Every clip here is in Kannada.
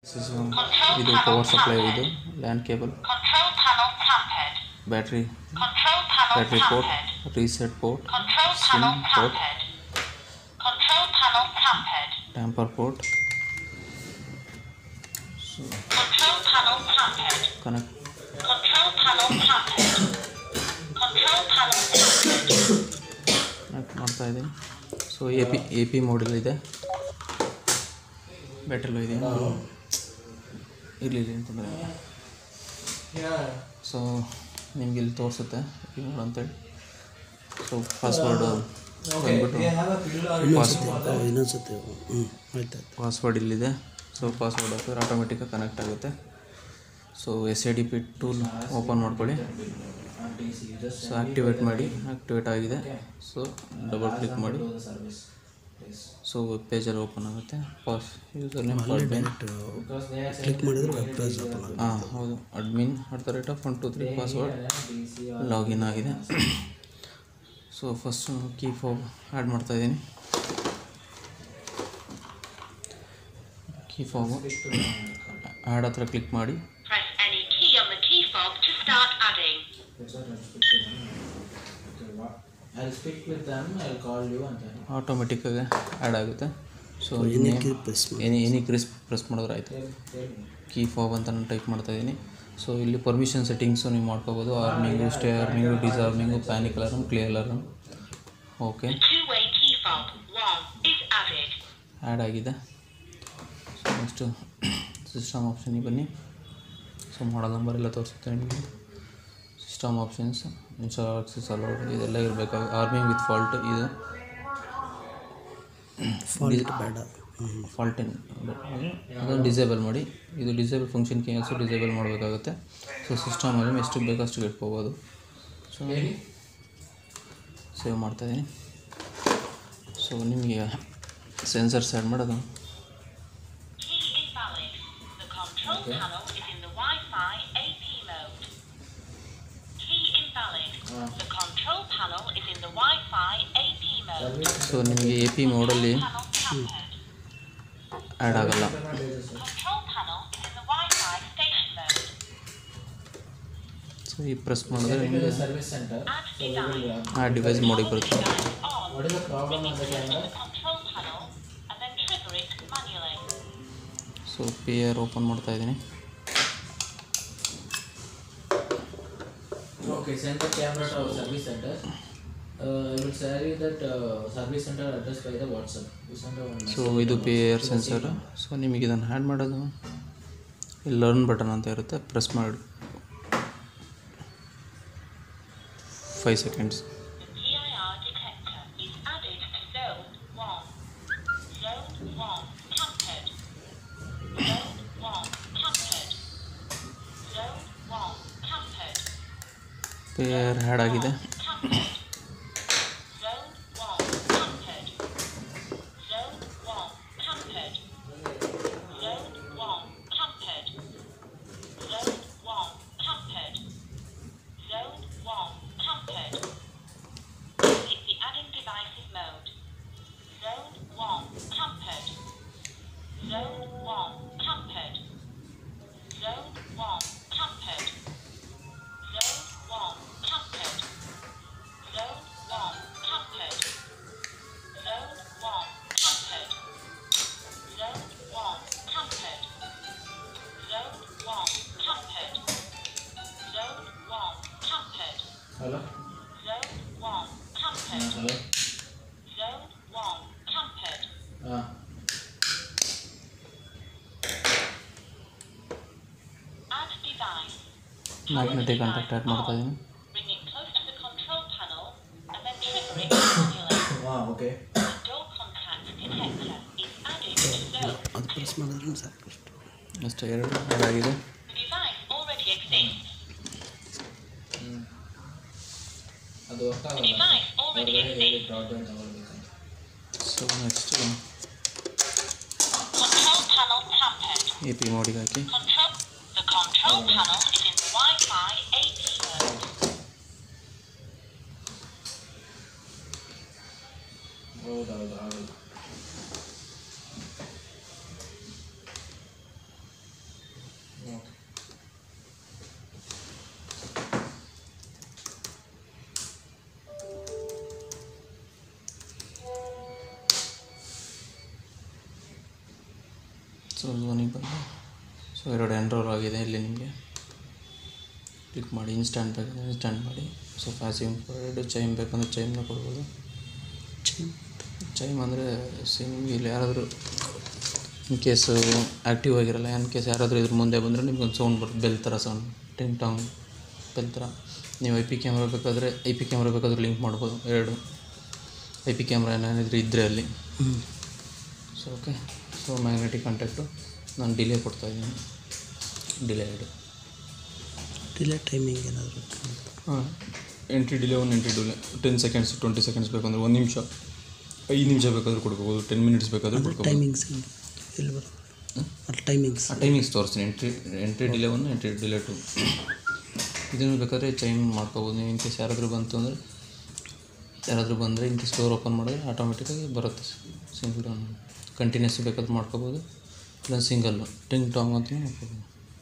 This is, um, ಇದು ಪವರ್ ಸಪ್ಲೈ ಇದು land cable Control panel tampered. Battery Control panel battery port tampered. Reset port Control SIM panel port. tampered. Control panel tampered. Tamper port Control panel tampered. Connect Control panel tampered. Control panel tampered. Connect ಮಾಡ್ತಾ ಇದ್ದೀನಿ so A P A P ಇದೆ ಬ್ಯಾಟ್ರಿಲೂ ಇದೆ ಇರಲಿ ಇರಲಿ ಅಂತಂದರೆ ಸೊ ನಿಮ್ಗೆ ಇಲ್ಲಿ ತೋರಿಸುತ್ತೆ ಈಗ ಅಂತೇಳಿ ಸೊ ಪಾಸ್ವರ್ಡು ಬಂದ್ಬಿಟ್ಟು ಇನ್ನೊಂದ್ಸತಿ ಇನ್ನೊಂದ್ಸತಿ ಹ್ಞೂ ಆಯ್ತು ಆಯ್ತು ಪಾಸ್ವರ್ಡ್ ಇಲ್ಲಿದೆ ಸೊ ಪಾಸ್ವರ್ಡ್ ಹಾಕಿದ್ರೆ ಆಟೋಮೆಟಿಕಾಗಿ ಕನೆಕ್ಟ್ ಆಗುತ್ತೆ so S A D P tool open ಮಾಡ್ಕೊಳ್ಳಿ ಸೊ ಆ್ಯಕ್ಟಿವೇಟ್ ಮಾಡಿ ಆ್ಯಕ್ಟಿವೇಟ್ ಆಗಿದೆ ಸೊ ಡಬಲ್ ಕ್ಲಿಕ್ ಮಾಡಿ ಸೊ ವೆಬ್ ಪೇಜಲ್ಲಿ ಓಪನ್ ಆಗುತ್ತೆ pass user name direct click ಮಾಡಿದ್ರೆ ವೆಬ್ ಪೇಜ್ ಓಪನ್ ಆಗುತ್ತೆ ಹಾಂ ಹೌದು admin at the rate of one two three password login ಆಗಿದೆ so first key fob add ಮಾಡ್ತಾಯಿದ್ದೀನಿ ಕೀ ಫೋಬು ಆ್ಯಡ್ ಹತ್ರ ಕ್ಲಿಕ್ ಮಾಡಿ Press any key on the key fob to start adding. I'll speak with them, I'll call you and then. ಆಟೋಮೆಟಿಕ್ಕಾಗಿ ಆ್ಯಡ್ ಆಗುತ್ತೆ ಸೊ ಏನಕ್ಕೆ ಪ್ರೆಸ್ ಮಾಡಿ ಎನಿ ಎನಿ ಕ್ರಿಸ್ ಪ್ರೆಸ್ ಮಾಡಿದ್ರೆ ಆಯಿತು ಕೀ ಫಾಬ್ ಅಂತ ನಾನು ಟೈಪ್ ಮಾಡ್ತಾಯಿದ್ದೀನಿ ಸೊ ಇಲ್ಲಿ ಪರ್ಮಿಷನ್ ಸೆಟ್ಟಿಂಗ್ಸು ನೀವು ಮಾಡ್ಕೋಬೋದು arming stay arming disarming panic alarm clear alarm okay Two-way key fob 1 is added. Add ಆಗಿದೆ ಸೊ ನೆಕ್ಸ್ಟು ಸಿಸ್ಟಮ್ ಆಪ್ಷನಿಗೆ ಬನ್ನಿ ಸೊ ಮಾಡಲ್ ನಂಬರ್ ಎಲ್ಲ ತೋರಿಸುತ್ತೆ ನಿಮಗೆ system options install access allowed ಇದೆಲ್ಲ ಇರಬೇಕಾಗ ಆರ್ಮಿಂಗ್ ವಿತ್ ಫಾಲ್ಟ್ ಇದು ಫಾಲ್ಟ್ ಬೇಡ ಹ್ಞೂ ಫಾಲ್ಟ್ ಏನು ಅದನ್ನು ಡಿಸೇಬಲ್ ಮಾಡಿ ಇದು ಡಿಸೇಬಲ್ ಫಂಕ್ಷನ್ ಕೇಸು ಡಿಸೇಬಲ್ ಮಾಡಬೇಕಾಗುತ್ತೆ ಸೊ ಸಿಸ್ಟಮಲ್ಲಿ ಎಷ್ಟು ಬೇಕಷ್ಟು ಇಟ್ಕೋಬೋದು ಸೊ ಸೇವ್ ಮಾಡ್ತಾಯಿದ್ದೀನಿ ಸೊ ನಿಮಗೆ ಸೆನ್ಸರ್ಸ್ ಆ್ಯಡ್ ಮಾಡೋದು Key invalid. The control panel is in the Wi-Fi AP mode. Key invalid. The control panel is in the Wi-Fi AP mode. So ನಿಮಗೆ ಎ ಪಿ ಮೋಡಲ್ಲಿ Panel tampered. ಆ್ಯಡ್ ಆಗಲ್ಲ Control panel is in the Wi-Fi station mode. So ಈ ಪ್ರೆಸ್ ಮಾಡಿದ್ರೆ ನಿಮಗೆ Service center. Add device. ಆ ಡಿವೈಸ್ ಮೋಡಿಗೆ ಬರುತ್ತೆ Device on. What is the problem on the Go to camera? the control panel and then trigger it manually. So P R open ಮಾಡ್ತಾ ಇದ್ದೀನಿ Okay, send the camera to our service center. Uh, I will share you that uh, service center address by the WhatsApp. You send a one so message. ಇದು ಪಿ ಆರ್ ಸೆನ್ಸರ್ ಸೊ ನಿಮಗೆ ಇದನ್ನು ಹ್ಯಾಡ್ ಮಾಡೋದು ಇಲ್ಲಿ ಲರ್ನ್ ಬಟನ್ ಅಂತ ಇರುತ್ತೆ ಪ್ರೆಸ್ ಮಾಡಿ five seconds The PIR detector is added to zone 1. Zone 1 tampered. Zone 1 tampered. Zone 1 tampered. P R add ಆಗಿದೆ Tampered. Zone 1 tampered. Zone 1 tampered. Zone 1 tampered. Zone 1 tampered. Zone 1 tampered. Click the adding devices mode. Zone 1 tampered. Zone 1 tampered. Zone 1 tampered. Zone 1 tampered. Zone 1 tampered. Zone 1 tampered. Zone 1 tampered. Zone 1 tampered. Zone 1 tampered. Hello? Zone 1 tampered. Hello? Zone 1 tampered. Ah. Add device. Magnetic contact add ಮಾಡ್ತಾ ಇದ್ದೀನಿ Bring it close to the control panel and then trigger it manually. Ah, okay. The door contact detector is added to zone. ಅದು ಪ್ರೆಸ್ ಮಾಡಿದ್ರೆ ಸಾಕಷ್ಟು ಅಷ್ಟು ಎರಡು ಆ್ಯಡ್ ಆಗಿದೆ The device already exists. ಅದು work The ಆಗಲ್ಲ. device already ಹೊರಗಡೆ ಹೇಳಿ exists. broadband ತಗೊಳ್ಬೇಕಂತ. So next Control panel tampered. A P ಮೋಡಿಗೆ ಹಾಕಿ Control. The control panel is in the Wi-Fi AP mode. ಹೌದು, ಹೌದು, ಹೌದು. ಹೌದು, ಹೌದು, ಹೌದು. ಹೌದು, ಹೌದು, ಹೌದು. ಹೌದು, ಹೌದು, ಹೌದು. ಹೌದು, ಹೌದು, ಹೌದು. ಹೌದು, ಹೌದು, ಹೌದು. ಹೌದು, ಹೌದು, ಹೌದು. ಹೌದು, ಹೌದು, ಹೌದು. ಹೌದು, ಹೌದು, ಹೌದು. ಹೌದು, ಹೌದು, ಹೌದು. ಹೌದು, ಹೌದು, ಹೌದು. ಫೋನಿಗೆ ಬಂದು ಸೊ ಎರಡು ಎನ್ರೋಲ್ ಆಗಿದೆ ಇಲ್ಲಿ ನಿಮಗೆ ಕ್ಲಿಕ್ ಮಾಡಿ ಇನ್ಸ್ಟ್ಯಾಂಟ್ ಬೇಕಂದ್ರೆ ಇನ್ಸ್ಟ್ಯಾಂಟ್ ಮಾಡಿ ಸೊ ಪ್ಯಾಸಿವ್ ಇನ್ಫ್ರಾರೆಡ್ ಚೈಮ್ ಬೇಕಂದ್ರೆ ಚೈಮ್ನ ಕೊಡ್ಬೋದು ಚೈಮ್ ಅಂದರೆ ಸೇಮ್ ಇಲ್ಲಿ ಯಾರಾದರೂ ಇನ್ ಕೇಸು ಆ್ಯಕ್ಟಿವ್ ಆಗಿರಲ್ಲ ಇನ್ ಕೇಸ್ ಯಾರಾದರೂ ಇದ್ರ ಮುಂದೆ ಬಂದರೆ ನಿಮ್ಗೊಂದು ಸೌಂಡ್ ಬರುತ್ತೆ ಬೆಲ್ ಥರ ಸೌಂಡ್ ಟಿಂಗ್ ಟಾಂಗ್ ಬೆಲ್ ಥರ ನೀವು ಐ ಪಿ ಕ್ಯಾಮ್ರಾ ಬೇಕಾದರೆ ಐ ಪಿ ಕ್ಯಾಮ್ರಾ ಬೇಕಾದ್ರೆ ಲಿಂಕ್ ಮಾಡ್ಬೋದು ಎರಡು ಐ ಪಿ ಕ್ಯಾಮ್ರಾ ಏನಾದ್ರು ಇದ್ದರೆ ಅಲ್ಲಿ ಹ್ಞೂ so okay so magnetic contact ನಾನು ಡಿಲೇ ಕೊಡ್ತಾಯಿದ್ದೀನಿ ಡಿಲೇ ಎರಡು ಡಿಲೇ ಟೈಮಿಂಗ್ ಏನಾದರೂ ಹಾಂ entry delay one entry delay ten seconds twenty seconds ಬೇಕಂದ್ರೆ ಒಂದು ನಿಮಿಷ ಐದು ನಿಮಿಷ ಬೇಕಾದರೂ ಕೊಡ್ಕೋಬೋದು ಟೆನ್ ಮಿನಿಟ್ಸ್ ಬೇಕಾದರೂ ಕೊಡ್ಕೋಬೋದು ಟೈಮಿಂಗ್ಸ್ ಎಲ್ಲಿ ಬರುತ್ತೆ ಅದು ಟೈಮಿಂಗ್ಸ್ ಆ ಟೈಮಿಂಗ್ಸ್ ತೋರಿಸ್ತೀನಿ entry entry delay one entry delay two ಇದನ್ನು ಬೇಕಾದ್ರೆ ಚೈನ್ ಮಾಡ್ಕೋಬೋದು ನೀವು ಇನ್ ಕೇಸ್ ಯಾರಾದರೂ ಬಂತು ಅಂದರೆ ಯಾರಾದರೂ ಬಂದರೆ ಇನ್ ಕೇಸ್ ಡೋರ್ ಓಪನ್ ಮಾಡಿದ್ರೆ ಆಟೋಮೆಟಿಕ್ಕಾಗಿ ಬರುತ್ತೆ ಸಿಂಗಲ್ ಕಂಟಿನ್ಯೂಸ್ ಬೇಕಾದ್ರೆ ಮಾಡ್ಕೋಬೋದು ಇಲ್ಲ ಸಿಂಗಲ್ಲು ಟಿಂಗ್ ಟಾಂಗ್ ಅಂತ ಮಾಡ್ಕೋಬೋದು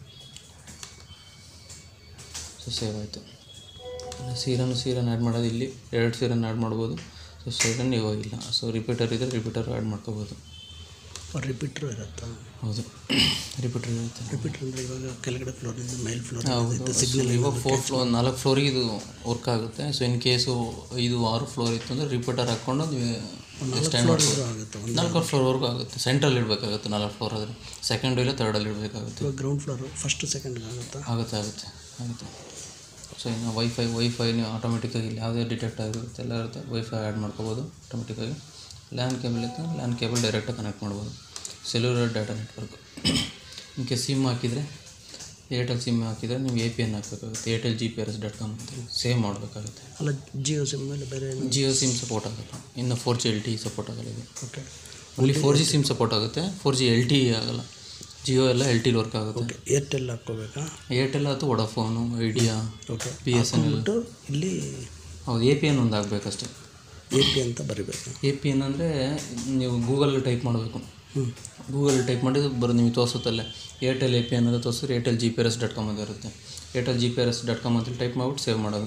ಸೊ ಸೇವ್ ಆಯಿತು ಸೀರನ್ನು ಸೀರನ್ ಆ್ಯಡ್ ಮಾಡೋದು ಇಲ್ಲಿ ಎರಡು ಸೀರನ್ ಆ್ಯಡ್ ಮಾಡ್ಬೋದು ಸೊ ಸೀರನ್ ಇವಾಗಿಲ್ಲ ಸೊ ರಿಪೀಟರ್ ಇದ್ದರೆ ರಿಪೀಟರ್ ಆ್ಯಡ್ ಮಾಡ್ಕೋಬೋದು ರಿಪೀಟ್ರು ಇರುತ್ತಾ ಹೌದು ರಿಪೀಟರ್ ಇರುತ್ತೆ ರಿಪೀಟ್ರ್ ಅಂದರೆ ಇವಾಗ ಕೆಳಗಡೆ ಫ್ಲೋರಿಂದ ಮೇಲ್ ಫ್ಲೋರ್ ಹೌದು ಸಿಗ್ನಲ್ ಇವಾಗ ಫೋರ್ ಫ್ಲೋರ್ ನಾಲ್ಕು ಫ್ಲೋರಿಗೆ ಇದು ವರ್ಕ್ ಆಗುತ್ತೆ ಸೊ ಇನ್ ಕೇಸು ಐದು ಆರು ಫ್ಲೋರ್ ಇತ್ತು ಅಂದರೆ ರಿಪೀಟರ್ ಹಾಕ್ಕೊಂಡು ನೀವು ಎಕ್ಸ್ಟೆಂಡ್ ಮಾಡ್ಬೋದು ಆಗುತ್ತೆ ಒಂದು ನಾಲ್ಕು ಫ್ಲೋರ್ವರೆಗೂ ಆಗುತ್ತೆ ಸೆಂಟ್ರಲ್ಲಿ ಇಡಬೇಕಾಗುತ್ತೆ ನಾಲ್ಕು ಫ್ಲೋರ್ ಆದರೆ ಸೆಕೆಂಡು ಇಲ್ಲ ತರ್ಡಲ್ಲಿ ಇಡಬೇಕಾಗುತ್ತೆ ಇವಾಗ ಗ್ರೌಂಡ್ ಫ್ಲೋರು ಫಸ್ಟ್ ಸೆಕೆಂಡ್ಗೆ ಆಗುತ್ತಾ ಆಗುತ್ತೆ ಆಗುತ್ತೆ ಆಗುತ್ತೆ ಸೊ ಇನ್ನು ವೈಫೈ ವೈಫೈ ನೀವು ಆಟೋಮೆಟಿಕ್ಕಾಗಿ ಇಲ್ಲಿ ಯಾವುದೇ ಡಿಟೆಕ್ಟ್ ಆಗಿರುತ್ತೆ ಎಲ್ಲ ಇರುತ್ತೆ ವೈಫೈ ಆ್ಯಡ್ ಮಾಡ್ಕೋಬೋದು ಆಟೋಮೆಟಿಕ್ಕಾಗಿ ಲ್ಯಾನ್ ಕೇಬಲ್ ಇತ್ತು ಲ್ಯಾನ್ ಕೇಬಲ್ ಡೈರೆಕ್ಟಾಗಿ ಕನೆಕ್ಟ್ ಮಾಡ್ಬೋದು cellular data network in case SIM ಹಾಕಿದರೆ ಏರ್ಟೆಲ್ ಸಿಮ್ ಹಾಕಿದರೆ ನೀವು ಎ ಪಿ ಎನ್ ಹಾಕಬೇಕಾಗುತ್ತೆ Airtel G P R S dot com ಅಂತ ಸೇವ್ ಮಾಡಬೇಕಾಗುತ್ತೆ ಅಲ್ಲ ಜಿಯೋ ಸಿಮ್ ಮೇಲೆ ಬೇರೆ ಏನು ಜಿಯೋ ಸಿಮ್ ಸಪೋರ್ಟ್ ಆಗುತ್ತೆ ಇನ್ನು four G L T support ಆಗಲ್ಲ ಇದು okay only four G SIM support ಆಗುತ್ತೆ ಫೋರ್ ಜಿ ಎಲ್ ಟಿ ಆಗಲ್ಲ ಜಿಯೋ ಎಲ್ಲ ಎಲ್ ಟಿಲಿ ವರ್ಕ್ ಆಗುತ್ತೆ ಓಕೆ ಏರ್ಟೆಲ್ ಹಾಕ್ಕೋಬೇಕಾ ಏರ್ಟೆಲ್ ಅಥವಾ Vodafone Idea okay B S N L ಬಿಟ್ಟು ಇಲ್ಲಿ ಹೌದು ಎ ಪಿ ಎನ್ ಒಂದು ಆಗಬೇಕಷ್ಟೆ ಎ ಪಿ ಅಂತ ಬರಿಬೇಕು ಎ ಪಿ ಎನ್ ಅಂದರೆ ನೀವು ಗೂಗಲಲ್ಲಿ ಟೈಪ್ ಮಾಡಬೇಕು ಹ್ಞೂ ಗೂಗಲ್ ಟೈಪ್ ಮಾಡಿದ್ರೆ ಬರೋ ನಿಮಗೆ ತೋರಿಸುತ್ತಲ್ಲೇ ಏರ್ಟೆಲ್ ಎ ಪಿ ಅನ್ನೋದು ತೋರಿಸಿದ್ರೆ Airtel G P R S dot com ಅಂತ ಇರುತ್ತೆ Airtel G P R S dot com ಅಂತೇಳಿ ಟೈಪ್ ಮಾಡ್ಬಿಟ್ಟು ಸೇವ್ ಮಾಡೋದು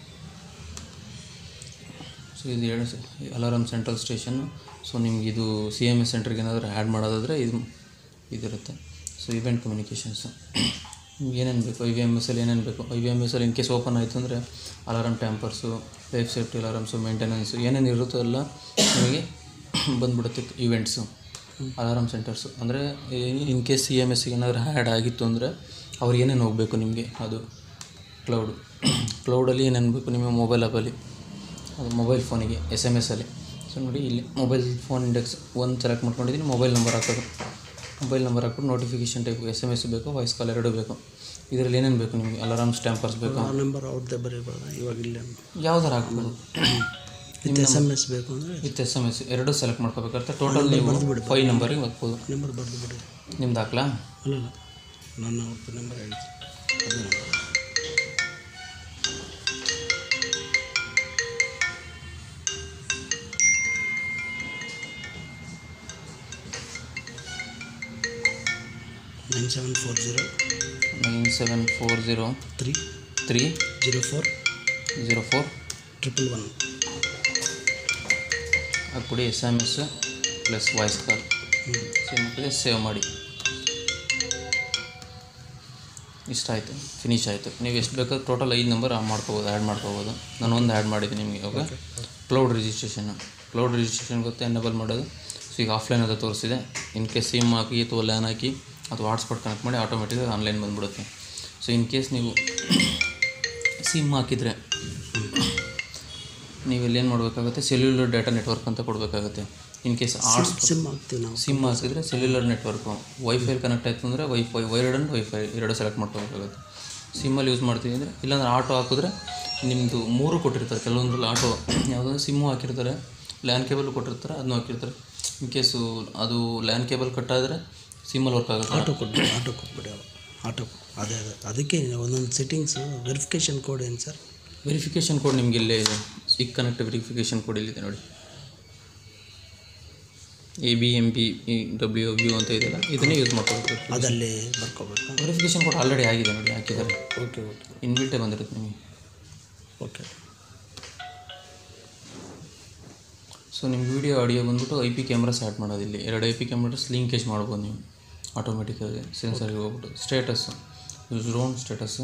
ಸೊ ಇದು ಹೇಳಿ ಅಲಾರಮ್ ಸೆಂಟ್ರಲ್ ಸ್ಟೇಷನ್ನು ಸೊ ನಿಮ್ಗೆ ಇದು ಸಿ ಎಮ್ ಎಸ್ ಸೆಂಟ್ರಿಗೆ ಏನಾದರೂ ಆ್ಯಡ್ ಮಾಡೋದಾದರೆ ಇದು ಇದಿರುತ್ತೆ ಸೊ ಇವೆಂಟ್ ಕಮ್ಯುನಿಕೇಷನ್ಸು ನಿಮ್ಗೆ ಏನೇನು ಬೇಕು ಐ ವಿ ಎಮ್ ಎಸ್ ಅಲ್ಲಿ ಏನೇನು ಬೇಕು ಐ ವಿ ಎಮ್ ಎಸ್ ಅಲ್ಲಿ ಇನ್ ಕೇಸ್ ಓಪನ್ ಆಯಿತು ಅಂದರೆ alarm tampers life safety alarms maintenance ಏನೇನು ಇರುತ್ತೋ ಎಲ್ಲ ನಿಮಗೆ ಬಂದ್ಬಿಡುತ್ತೆ ಇವೆಂಟ್ಸು ಅಲಾರಮ್ ಸೆಂಟರ್ಸು ಅಂದರೆ ಇನ್ ಕೇಸ್ ಸಿ ಎಮ್ ಎಸ್ಸಿಗೆ ಏನಾದರೂ ಆ್ಯಡ್ ಆಗಿತ್ತು ಅಂದರೆ ಅವ್ರು ಏನೇನು ಹೋಗಬೇಕು ನಿಮಗೆ ಅದು ಕ್ಲೌಡು ಕ್ಲೌಡಲ್ಲಿ ಏನೇನು ಬೇಕು ನಿಮ್ಮ ಮೊಬೈಲ್ ಆ್ಯಪಲ್ಲಿ ಅದು ಮೊಬೈಲ್ ಫೋನಿಗೆ ಎಸ್ ಎಮ್ ಎಸ್ಸಲ್ಲಿ ಸೊ ನೋಡಿ ಇಲ್ಲಿ ಮೊಬೈಲ್ ಫೋನ್ ಇಂಡೆಕ್ಸ್ ಒಂದು ಸೆಲೆಕ್ಟ್ ಮಾಡ್ಕೊಂಡಿದ್ದೀನಿ ಮೊಬೈಲ್ ನಂಬರ್ ಹಾಕೋದು ಮೊಬೈಲ್ ನಂಬರ್ ಹಾಕ್ಬಿಟ್ಟು notification type S M S ಬೇಕು ವಾಯ್ಸ್ ಕಾಲ್ ಎರಡು ಬೇಕು ಇದರಲ್ಲಿ ಏನೇನು ಬೇಕು ನಿಮಗೆ ಅಲಾರಾಮ್ ಸ್ಟ್ಯಾಂಪರ್ಸ್ ಬೇಕು ಆ ನಂಬರ್ ಅವ್ರದ್ದೇ ಬರೀಬಾರ್ದ ಇವಾಗ ಇಲ್ಲೇ ಯಾವ್ದಾರು ಹಾಕ್ಬೋದು ವಿತ್ ಎಸ್ ಎಮ್ ಎಸ್ ಬೇಕು ಅಂದರೆ ವಿತ್ ಎಸ್ ಎಮ್ ಎಸ್ ಎರಡು ಸೆಲೆಕ್ಟ್ ಮಾಡ್ಕೋಬೇಕಾಗುತ್ತೆ ಟೋಟಲ್ ನೀವು ಫೈವ್ ನಂಬರಿಗೆ ಹಾಕ್ಬೋದು ನಂಬರ್ ಬರೆದು ಬಿಡಿ ನಿಮ್ದು ಹಾಕ್ಲಾ ಅಲ್ಲ ಅಲ್ಲ ನನ್ನ ಅವ್ರದ್ದು ನಂಬರ್ ಹೇಳ್ತೀನಿ ಅದೇ number nine seven four zero nine seven four zero three three zero four zero four triple one ಹಾಕ್ಬಿಡಿ S M S plus voice call ಹ್ಞೂ ಸೇವ್ ಸೇವ್ ಮಾಡಿ ಇಷ್ಟ ಆಯಿತು ಫಿನಿಶ್ ಆಯಿತು ನೀವು ಎಷ್ಟು ಬೇಕಾದ್ರೂ ಟೋಟಲ್ ಐದು ನಂಬರ್ ಮಾಡ್ಕೋಬೋದು ಆ್ಯಡ್ ಮಾಡ್ಕೋಬೋದು ನಾನು ಒಂದು ಆ್ಯಡ್ ಮಾಡಿದ್ದೀನಿ ನಿಮಗೆ okay cloud registration cloud registration ಗೊತ್ತೆ ಎನೇಬಲ್ ಮಾಡೋದು ಸೊ ಈಗ ಆಫ್ಲೈನ್ ಅದು ತೋರಿಸಿದೆ ಇನ್ ಕೇಸ್ ಸಿಮ್ ಹಾಕಿ ಅಥವಾ ಲ್ಯಾನ್ ಹಾಕಿ ಅಥವಾ ಹಾಟ್ಸ್ಪಾಟ್ ಕನೆಕ್ಟ್ ಮಾಡಿ ಆಟೋಮೆಟಿಕಾಗಿ ಆನ್ಲೈನ್ ಬಂದ್ಬಿಡುತ್ತೆ ಸೊ ಇನ್ ಕೇಸ್ ನೀವು ಸಿಮ್ ಹಾಕಿದರೆ ನೀವು ಇಲ್ಲೇನು ಮಾಡಬೇಕಾಗುತ್ತೆ ಸೆಲ್ಯುಲರ್ ಡಾಟಾ ನೆಟ್ವರ್ಕ್ ಅಂತ ಕೊಡಬೇಕಾಗುತ್ತೆ ಇನ್ ಕೇಸ್ ಆರ್ಟ್ಸ್ ಸಿಮ್ ಹಾಕ್ತೀವಿ ನಾವು ಸಿಮ್ ಹಾಕಿದ್ರೆ ಸೆಲ್ಯುಲರ್ ನೆಟ್ವರ್ಕು ವೈಫೈ ಕನೆಕ್ಟ್ ಆಯಿತು ಅಂದರೆ ವೈಫೈ ವೈರ್ಡ್ ಆ್ಯಂಡ್ ವೈಫೈ ಎರಡು ಸೆಲೆಕ್ಟ್ ಮಾಡ್ಕೋಬೇಕಾಗುತ್ತೆ ಸಿಮ್ಮಲ್ಲಿ ಯೂಸ್ ಮಾಡ್ತೀವಿ ಅಂದರೆ ಇಲ್ಲಾಂದ್ರೆ ಆಟೋ ಹಾಕಿದ್ರೆ ನಿಮ್ಮದು ಮೂರು ಕೊಟ್ಟಿರ್ತಾರೆ ಕೆಲವೊಂದ್ರಲ್ಲಿ ಆಟೋ ಯಾವುದಾದ್ರು ಸಿಮ್ಮು ಹಾಕಿರ್ತಾರೆ ಲ್ಯಾನ್ ಕೇಬಲ್ ಕೊಟ್ಟಿರ್ತಾರೆ ಅದನ್ನು ಹಾಕಿರ್ತಾರೆ ಇನ್ ಕೇಸು ಅದು ಲ್ಯಾನ್ ಕೇಬಲ್ ಕಟ್ಟಾದರೆ ಸಿಮ್ಮಲ್ಲಿ ವರ್ಕ್ ಆಗುತ್ತೆ ಆಟೋ ಕೊಟ್ಬಿಡಿ ಆಟೋ ಕೊಟ್ಬಿಡಿ ಅವು ಆಟೋ ಅದೇ ಅದೇ ಅದಕ್ಕೆ ಒಂದೊಂದು ಸೆಟ್ಟಿಂಗ್ಸು ವೆರಿಫಿಕೇಷನ್ ಕೋಡ್ ಏನು ಸರ್ ವೆರಿಫಿಕೇಷನ್ ಕೋಡ್ ನಿಮ್ಗೆ ಇಲ್ಲೇ ಇದೆ ಸಿಕ್ ಕನೆಕ್ಟ್ ವೆರಿಫಿಕೇಷನ್ ಕೋಡ್ ಇಲ್ಲಿದೆ ನೋಡಿ A B M P E W view ಅಂತ ಇದೆಯಲ್ಲ ಇದನ್ನೇ ಯೂಸ್ ಮಾಡ್ಕೋಬೇಕು ಅದಲ್ಲಿ ಬರ್ಕೋಬೇಕಾ ವೆರಿಫಿಕೇಷನ್ ಕೋಡ್ ಆಲ್ರೆಡಿ ಆಗಿದೆ ನೋಡಿ ಹಾಕಿದ್ದಾರೆ ಓಕೆ ಓಕೆ ಇನ್ಬಿಲ್ಟೇ ಬಂದಿರುತ್ತೆ ನಿಮಗೆ ಓಕೆ ಸೊ ನಿಮ್ಮ ವೀಡಿಯೋ ಆಡಿಯೋ ಬಂದ್ಬಿಟ್ಟು ಐ ಪಿ ಕ್ಯಾಮ್ರಾಸ್ ಆ್ಯಡ್ ಮಾಡೋದು ಇಲ್ಲಿ ಎರಡು ಐ ಪಿ ಕ್ಯಾಮ್ರಾಸ್ ಲಿಂಕೇಜ್ ಮಾಡ್ಬೋದು ನೀವು ಆಟೋಮೆಟಿಕ್ಕಾಗಿ ಸೆನ್ಸರ್ಗೆ ಹೋಗ್ಬಿಟ್ಟು ಸ್ಟೇಟಸ್ಸು ಡ್ರೋನ್ ಸ್ಟೇಟಸ್ಸು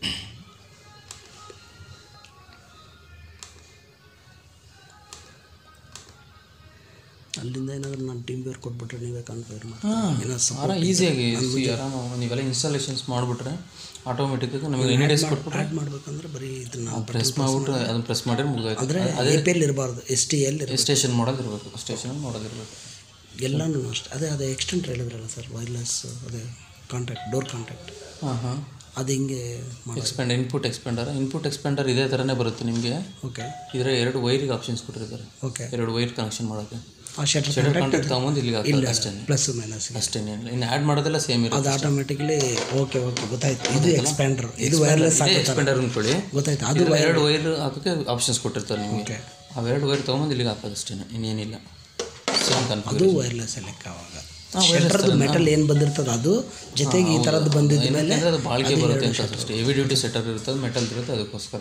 ಅಲ್ಲಿಂದ ಏನಾದರೂ ನಾನು ಟೀಮ್ ಬೇರ್ ಕೊಟ್ಬಿಟ್ರೆ ನೀವೇ ಕನ್ಫೈರ್ ಮಾಡಿ ಹಾಂ ಏನಾದ್ರು ಆರಾಮ ಈಸಿಯಾಗಿ ಆರಾಮ ನೀವೆಲ್ಲ ಇನ್ಸ್ಟಾಲೇಷನ್ಸ್ ಮಾಡಿಬಿಟ್ರೆ ಆಟೋಮೆಟಿಕ್ಕಾಗಿ ನಮಗೆ ಎನಿ ಡೇಸ್ ಕೊಟ್ಬಿಟ್ರೆ ಆ್ಯಡ್ ಮಾಡ್ಬೇಕಂದ್ರೆ ಬರೀ ಇದನ್ನ ಪ್ರೆಸ್ ಮಾಡಿಬಿಟ್ರೆ ಅದನ್ನು ಪ್ರೆಸ್ ಮಾಡಿದ್ರೆ ಮುಗಿದೋಯ್ತು ಅಂದರೆ ಎ ಪಿ ಎಲ್ ಇರಬಾರ್ದು ಎಸ್ ಟಿ ಎಲ್ ಸ್ಟೇಷನ್ ಮಾಡೋದಿರಬೇಕು ಸ್ಟೇಷನ್ ಮಾಡೋದಿರಬೇಕು ಎಲ್ಲನೂ ಅಷ್ಟೇ ಅದೇ ಅದೇ ಎಕ್ಸ್ಟೆಂಟ್ ಹೇಳಿದ್ರಲ್ಲ ಸರ್ ವೈರ್ಲೆಸ್ ಅದೇ ಕಾಂಟ್ಯಾಕ್ಟ್ ಡೋರ್ ಕಾಂಟ್ಯಾಕ್ಟ್ ಹಾಂ ಹಾಂ ಅದು ಹಿಂಗೆ ಮಾಡೋದು expand input expander input expander ಇದೇ ಥರನೇ ಬರುತ್ತೆ ನಿಮಗೆ ಓಕೆ ಇದರ ಎರಡು ವೈರಿಗೆ ಆಪ್ಷನ್ಸ್ ಕೊಟ್ಟಿರ್ತಾರೆ ಓಕೆ ಎರಡು ವೈರ್ ಕನೆಕ್ಷನ್ ಮಾಡೋಕ್ಕೆ ಆ ಶಟರ್ ಶಟರ್ ಕಾಂಟ್ಯಾಕ್ಟ್ ತೊಗೊಂಬಂದು ಇಲ್ಲಿಗೆ ಹಾಕೋದು ಅಷ್ಟೇ ಪ್ಲಸ್ ಮೈನಸ್ ಅಷ್ಟೇನಿಲ್ಲ ಇನ್ನು ಆ್ಯಡ್ ಮಾಡೋದೆಲ್ಲ ಸೇಮ್ ಅದು ಇರುತ್ತೆ ಆಟೋಮೆಟಿಕ್ಲಿ ಓಕೆ ಓಕೆ ಗೊತ್ತಾಯ್ತು ಇದು ಎಕ್ಸ್ಪ್ಯಾಂಡರ್ ಇದು ವೈರ್ಲೆಸ್ ಇದೇ ಎಕ್ಸ್ಪೆಂಡರ್ ಅಂದ್ಕೊಳ್ಳಿ ಗೊತ್ತಾಯ್ತು ಅದು ಇದು ಎರಡು ವೈರ್ ಹಾಕೋಕ್ಕೆ ಆಪ್ಷನ್ಸ್ ಕೊಟ್ಟಿರ್ತಾರೆ ನಿಮಗೆ ಓಕೆ ಅವೆರಡು ವೈರ್ ತೊಗೊಂಬಂದು ಇಲ್ಲಿಗೆ ಹಾಕೋದು ಅಷ್ಟೇ ಇನ್ನೇನಿಲ್ಲ ಸೇಮ್ ಕನ್ಫ್ಯೂಸ್ ಅದು ವೈರ್ಲೆಸ್ ಲೆಕ್ಕ ಅವಾಗ ಶಟರ್ದು ಮೆಟಲ್ ಏನು ಬಂದಿರ್ತದೆ ಅದು ಜೊತೆಗೆ ಈ ಥರದ್ದು ಬಂದಿದ್ದ ಮೇಲೆ ಯಾಕಂದರೆ ಅದು ಬಾಳಿಕೆ ಬರುತ್ತೆ ಅಂತ ಅಷ್ಟೇ ಹೆವಿ ಡ್ಯೂಟಿ ಸೆಟರ್ ಇರ್ತದೆ ಮೆಟಲ್ ಇರುತ್ತೆ ಅದಕ್ಕೋಸ್ಕರ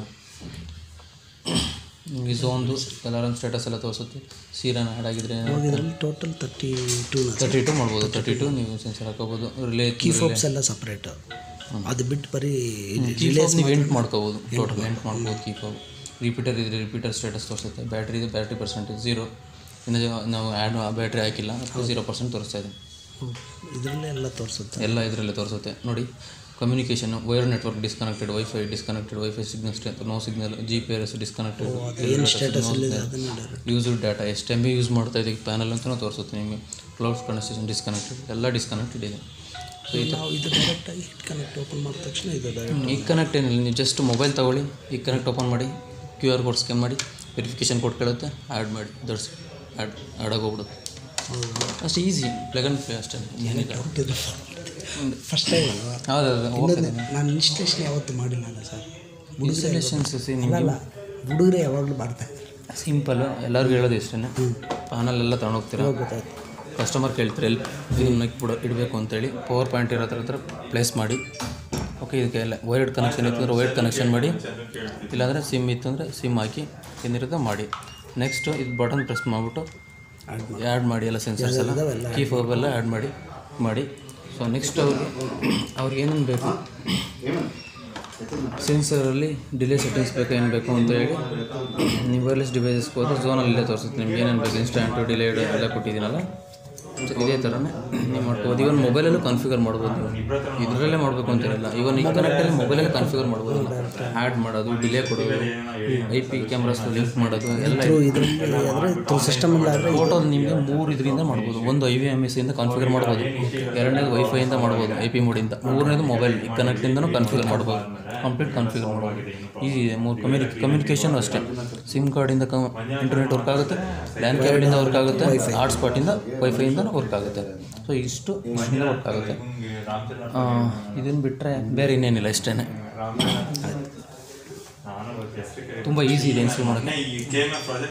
ನಿಮಗೆ ಝೋನ್ದು ಅಲಾರಮ್ ಸ್ಟೇಟಸ್ ಎಲ್ಲ ತೋರಿಸುತ್ತೆ ಸೀರನ್ ಆ್ಯಡ್ ಆಗಿದ್ರೆ ಇದರಲ್ಲಿ ಟೋಟಲ್ ತರ್ಟಿ ಟೂನ ತರ್ಟಿ ಟು ಮಾಡ್ಬೋದು ತರ್ಟಿ ಟು ನೀವು ಸೆನ್ಸರ್ ಹಾಕೋಬೋದು ರಿಲೇ ಕೀ ಫೋಬ್ಸ್ ಎಲ್ಲ ಸಪ್ರೇಟ್ ಅದು ಬಿಟ್ಟು ಬರೀ ಕೀ ಫೋಬ್ ನೀವು ಎಂಟ್ ಮಾಡ್ಕೋಬೋದು ಟೋಟಲ್ ಎಂಟ್ ಮಾಡ್ಬೋದು ಕೀ ಫೋಬ್ ರಿಪೀಟರ್ ಇದ್ರೆ ರಿಪೀಟರ್ ಸ್ಟೇಟಸ್ ತೋರಿಸುತ್ತೆ ಬ್ಯಾಟ್ರಿ ಇದೆ ಬ್ಯಾಟ್ರಿ ಪರ್ಸೆಂಟೇಜ್ ಝೀರೋ ಇನ್ನು ನಾವು ಆ್ಯಡ್ ಬ್ಯಾಟ್ರಿ ಹಾಕಿಲ್ಲ ಝೀರೋ ಪರ್ಸೆಂಟ್ ತೋರಿಸ್ತಾ ಇದೆ ಇದರಲ್ಲೇ ಎಲ್ಲ ತೋರಿಸುತ್ತೆ ಎಲ್ಲ ಇದರಲ್ಲೇ ತೋರಿಸುತ್ತೆ ನೋಡಿ communication wire network disconnected wifi disconnected wifi signal strength no signal G P R S disconnected ಏನು ಸ್ಟೇಟಸ್ ಇದೆ ಅದನ್ನು ಡೈರೆಕ್ಟ್ ಯೂಸ್ಡ್ ಡಾಟಾ ಎಷ್ಟು ಎಮ್ ಬಿ ಯೂಸ್ ಮಾಡ್ತಾ ಇದ್ದೀವಿ ಪ್ಯಾನಲ್ ಅಂತಲೂ ತೋರಿಸುತ್ತೆ ನಿಮಗೆ ಕ್ಲೌಡ್ ಕನೆಕ್ಷನ್ ಡಿಸ್ಕನೆಕ್ಟೆಡ್ ಎಲ್ಲ ಡಿಸ್ಕನೆಕ್ಟೆಡ್ ಇದೆ ಸೊ ಈ ಥರ ನಾವು ಇದು ಡೈರೆಕ್ಟಾಗಿ ಹಿಟ್ ಕನೆಕ್ಟ್ ಓಪನ್ ಮಾಡಿದ ತಕ್ಷಣ ಇದು ಡೈರೆಕ್ಟ್ ಈಗ ಕನೆಕ್ಟ್ ಏನಿಲ್ಲ ನೀವು ಜಸ್ಟ್ ಮೊಬೈಲ್ ತೊಗೊಳ್ಳಿ ಈಗ ಕನೆಕ್ಟ್ ಓಪನ್ ಮಾಡಿ ಕ್ಯೂ ಆರ್ ಕೋಡ್ ಸ್ಕ್ಯಾನ್ ಮಾಡಿ ವೆರಿಫಿಕೇಷನ್ ಕೋಡ್ ಕೇಳುತ್ತೆ ಆ್ಯಡ್ ಮಾಡಿ ದಟ್ಸ್ ಆ್ಯಡ್ ಆ್ಯಡ್ ಆಗೋಗ್ಬಿಡುತ್ತೆ ಅಷ್ಟು ಈಸಿ ಪ್ಲಗ್ ಆ್ಯಂಡ್ ಪ್ಲೇ ಅಷ್ಟೇ ಏನಿಲ್ಲ ಫಸ್ಟ್ ಟೈಮ್ ಅಲ್ವಾ ಹೌದೌದು ಇನ್ನೊಂದು ನಾನು ಇನ್ಸ್ಟೇಷನ್ ಯಾವತ್ತೂ ಮಾಡಿಲ್ಲ ಅಲ್ಲ ಸರ್ ಇನ್ಸ್ಟಾಲೇಷನ್ಸ್ ಅಲ್ಲಲ್ಲ ಹುಡುಗರೇ ಯಾವಾಗಲೂ ಮಾಡ್ತಾರೆ ಸಿಂಪಲ್ ಎಲ್ಲರಿಗೂ ಹೇಳೋದು ಇಷ್ಟೇ ಪ್ಯಾನಲ್ ಎಲ್ಲ ತೊಗೊಂಡೋಗ್ತೀರಾ ಗೊತ್ತಾಯ್ತು ಕಸ್ಟಮರ್ ಕೇಳ್ತಾರೆ ಎಲ್ಲಿ ಇದನ್ನ ಬಿಡೋ ಇಡಬೇಕು ಅಂತೇಳಿ ಪವರ್ ಪಾಯಿಂಟ್ ಇರೋ ಥರ ಹತ್ರ ಪ್ಲೇಸ್ ಮಾಡಿ ಓಕೆ ಇದಕ್ಕೆ ಎಲ್ಲ ವೈರ್ಡ್ ಕನೆಕ್ಷನ್ ಇತ್ತು ಅಂದರೆ ವೈರ್ಡ್ ಕನೆಕ್ಷನ್ ಮಾಡಿ ಇಲ್ಲಾಂದರೆ ಸಿಮ್ ಇತ್ತು ಅಂದರೆ ಸಿಮ್ ಹಾಕಿ ಏನಿರುತ್ತೆ ಮಾಡಿ ನೆಕ್ಸ್ಟು ಇದು ಬಟನ್ ಪ್ರೆಸ್ ಮಾಡಿಬಿಟ್ಟು ಆ್ಯಡ್ ಮಾಡಿ ಎಲ್ಲ ಸೆನ್ಸರ್ಸ್ ಎಲ್ಲ ಕೀ ಫೋಬ್ ಎಲ್ಲ ಆ್ಯಡ್ ಮಾಡಿ ಮಾಡಿ ಸೊ ನೆಕ್ಸ್ಟ್ ಅವ್ರಿಗೆ ಅವ್ರಿಗೆ ಏನೇನು ಬೇಕು ಸೆನ್ಸರಲ್ಲಿ ಡಿಲೇ ಸೆಟ್ಟಿಂಗ್ಸ್ ಬೇಕು ಏನು ಬೇಕು ಅಂತ ಹೇಳಿ ನೀವು ವೈರ್ಲೆಸ್ ಡಿವೈಸಸ್ಗೆ ಹೋದ್ರೆ ಝೋನಲ್ಲಿ ಇಲ್ಲೇ ತೋರಿಸುತ್ತೆ ನಿಮ್ಗೆ ಏನೇನು ಬೇಕು ಇನ್ಸ್ಟಂಟು ಡಿಲೇಡ್ ಎಲ್ಲ ಕೊಟ್ಟಿದ್ದೀನಲ್ಲ ಸೊ ಇದೇ ಥರನೇ ನೀವು ಮಾಡ್ಬೋದು ಇವನ್ ಮೊಬೈಲಲ್ಲೂ ಕಾನ್ಫಿಗರ್ ಮಾಡ್ಬೋದು ನೀವು ಇದರಲ್ಲೇ ಮಾಡಬೇಕು ಅಂತಿರಲ್ಲ ಇವನ್ ಈ ಕನೆಕ್ಟಲ್ಲಿ ಮೊಬೈಲಲ್ಲಿ ಕಾನ್ಫಿಗರ್ ಮಾಡ್ಬೋದು ಆ್ಯಡ್ ಮಾಡೋದು ಡಿಲೇ ಕೊಡೋದು ಐ ಪಿ ಕ್ಯಾಮ್ರಾಸ್ ಲಿಂಕ್ ಮಾಡೋದು ಎಲ್ಲ ಇದರಲ್ಲಿ ಅಂದರೆ ಸಿಸ್ಟಮ್ ಇಲ್ಲ ಆದರೆ ಫೋಟೋ ನಿಮಗೆ ಮೂರು ಇದರಿಂದ ಮಾಡ್ಬೋದು ಒಂದು ಐ ವಿ ಎಮ್ ಎಸ್ ಇಂದ ಕಾನ್ಫಿಗರ್ ಮಾಡ್ಬೋದು ಎರಡನೇದು ವೈಫೈಯಿಂದ ಮಾಡ್ಬೋದು ಐ ಪಿ ಮೋಡಿಂದ ಮೂರನೇದು ಮೊಬೈಲ್ ಕನೆಕ್ಟಿಂದನೂ ಕಾನ್ಫಿಗರ್ ಮಾಡ್ಬೋದು ಕಂಪ್ಲೀಟ್ ಕಾನ್ಫಿಗರ್ ಮಾಡ್ಬೋದು ಈಸಿ ಇದೆ ಮೂರು ಕಮ್ಯುನಿ ಕಮ್ಯುನಿಕೇಷನ್ ಅಷ್ಟೇ ಸಿಮ್ ಕಾರ್ಡಿಂದ ಕ ಇಂಟರ್ನೆಟ್ ವರ್ಕ್ ಆಗುತ್ತೆ ಲ್ಯಾನ್ ಕೇಬಲಿಂದ ವರ್ಕ್ ಆಗುತ್ತೆ ಹಾಟ್ಸ್ಪಾಟಿಂದ ವೈಫೈಯಿಂದ ವರ್ಕ್ ಆಗುತ್ತೆ ಸೊ ಇಷ್ಟು ಇಷ್ಟಿಂದ ವರ್ಕ್ ಆಗುತ್ತೆ ಇದನ್ನು ಬಿಟ್ಟರೆ ಬೇರೆ ಇನ್ನೇನಿಲ್ಲ ಇಷ್ಟೇ ತುಂಬ ಈಸಿ ಇದೆ ಇನ್ಸ್ಟಾಲ್ ಮಾಡೋಕ್ಕೆ